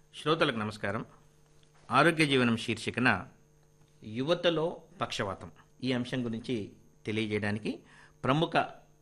శ్రోతలకు నమస్కారం ఆరోగ్య జీవనం శీర్షికన యువతలో పక్షవాతం ఈ అంశం గురించి తెలియజేయడానికి ప్రముఖ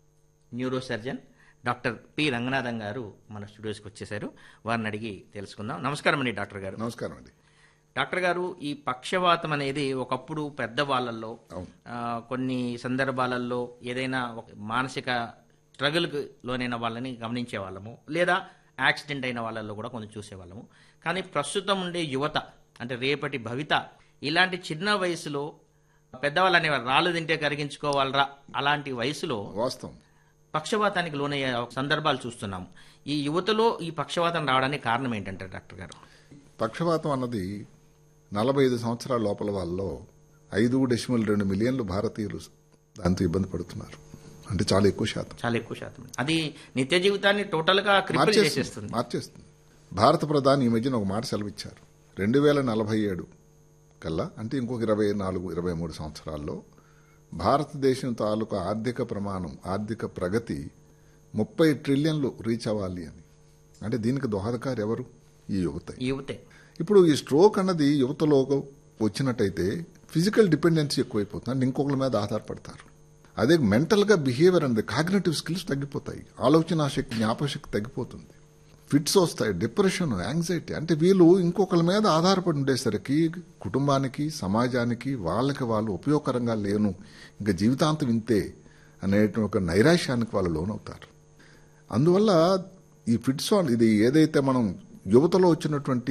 neurosurgeon doctor P Ranganatham garu మన స్టూడియోస్కి వచ్చేశారు వారిని అడిగి తెలుసుకుందాం నమస్కారం అండి డాక్టర్ గారు నమస్కారం అండి డాక్టర్ గారు ఈ పక్షవాతం అనేది ఒకప్పుడు పెద్దవాళ్ళల్లో అవును. ఆ, కొన్ని సందర్భాలలో ఏదైనా ఒక మానసిక స్ట్రగుల్కి లోనైన వాళ్ళని గమనించే వాళ్ళము లేదా యాక్సిడెంట్ అయిన వాళ్ళల్లో కూడా కొంచెం చూసేవాళ్ళము కానీ ప్రస్తుతం ఉండే యువత అంటే రేపటి భవిత ఇలాంటి చిన్న వయసులో పెద్దవాళ్ళు అనేవారు రాళ్ళు తింటే కరిగించుకోవాలరా అలాంటి వయసులో వాస్తవం పక్షవాతానికి లోనయ్యే సందర్భాలు చూస్తున్నాము ఈ యువతలో ఈ పక్షవాతం రావడానికి కారణం ఏంటంటారు డాక్టర్ గారు పక్షవాతం అన్నది నలభై ఐదు సంవత్సరాల లోపల వాళ్ళలో ఐదు డెసిమల్ రెండు మిలియన్లు భారతీయులు దాంతో ఇబ్బంది పడుతున్నారు అంటే చాలా ఎక్కువ శాతం చాలా ఎక్కువ శాతం అది నిత్య జీవితాన్ని టోటల్ గా క్రిపల్ చేసేస్తుంది మార్చేస్తుంది భారత ప్రధాని ఈ మధ్యన ఒక మాట సెలవిచ్చారు రెండు వేల నలభై ఏడు కల్లా అంటే ఇంకొక ఇరవై నాలుగు ఇరవై మూడు సంవత్సరాల్లో భారతదేశం తాలూకు ఆర్థిక ప్రమాణం ఆర్థిక ప్రగతి ముప్పై ట్రిలియన్లు రీచ్ అవ్వాలి అని అంటే దీనికి దోహదకారు ఎవరు ఈ యువత ఈ యువతే ఇప్పుడు ఈ స్ట్రోక్ అన్నది యువతలో వచ్చినట్టయితే ఫిజికల్ డిపెండెన్సీ ఎక్కువైపోతుంది అంటే ఇంకొకరి మీద ఆధారపడతారు అదే మెంటల్గా బిహేవియర్ అనేది కాగ్నేటివ్ స్కిల్స్ తగ్గిపోతాయి ఆలోచన శక్తి జ్ఞాపశక్తి తగ్గిపోతుంది ఫిట్స్ వస్తాయి డిప్రెషన్ యాంగ్జైటీ అంటే వీళ్ళు ఇంకొకరి మీద ఆధారపడి ఉండేసరికి కుటుంబానికి సమాజానికి వాళ్ళకి వాళ్ళు ఉపయోగకరంగా లేను ఇంకా జీవితాంతం ఇంతే అనే ఒక నైరాశ్యానికి వాళ్ళు లోనవుతారు అందువల్ల ఈ ఫిట్స్ ఆన్ ఇది ఏదైతే మనం యువతలో వచ్చినటువంటి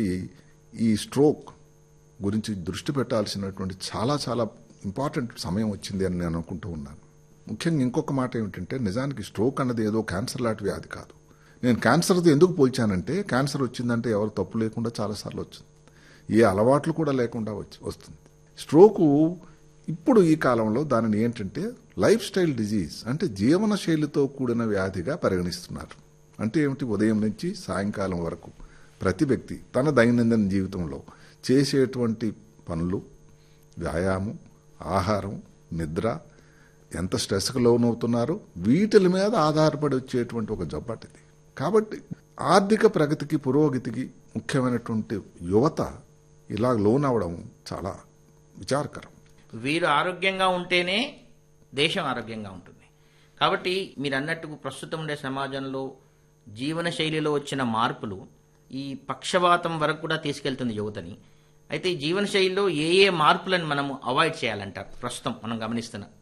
ఈ స్ట్రోక్ గురించి దృష్టి పెట్టాల్సినటువంటి చాలా చాలా ఇంపార్టెంట్ సమయం వచ్చింది అని నేను అనుకుంటూ ఉన్నాను ముఖ్యంగా ఇంకొక మాట ఏమిటంటే నిజానికి స్ట్రోక్ అన్నది ఏదో క్యాన్సర్ లాంటి వ్యాధి కాదు నేను క్యాన్సర్తో ఎందుకు పోల్చానంటే క్యాన్సర్ వచ్చిందంటే ఎవరు తప్పు లేకుండా చాలాసార్లు వచ్చింది ఏ అలవాట్లు కూడా లేకుండా వచ్చి వస్తుంది స్ట్రోకు ఇప్పుడు ఈ కాలంలో దానిని ఏంటంటే లైఫ్ స్టైల్ డిజీజ్ అంటే జీవన శైలితో కూడిన వ్యాధిగా పరిగణిస్తున్నారు అంటే ఏమిటి ఉదయం నుంచి సాయంకాలం వరకు ప్రతి వ్యక్తి తన దైనందిన జీవితంలో చేసేటువంటి పనులు వ్యాయామం ఆహారం నిద్ర ఎంత స్ట్రెస్కి లోనవుతున్నారో వీటిల మీద ఆధారపడి వచ్చేటువంటి ఒక జబ్బటిది కాబట్టి ఆర్థిక ప్రగతికి పురోగతికి ముఖ్యమైనటువంటి యువత ఇలా లోనవడం చాలా విచారకరం వీరు ఆరోగ్యంగా ఉంటేనే దేశం ఆరోగ్యంగా ఉంటుంది కాబట్టి మీరు అన్నట్టు ప్రస్తుతం ఉండే సమాజంలో జీవన శైలిలో వచ్చిన మార్పులు ఈ పక్షవాతం వరకు కూడా తీసుకెళ్తుంది యువతని అయితే ఈ జీవన శైలిలో ఏ ఏ మార్పులను మనము అవాయిడ్ చేయాలంటారు ప్రస్తుతం మనం గమనిస్తున్న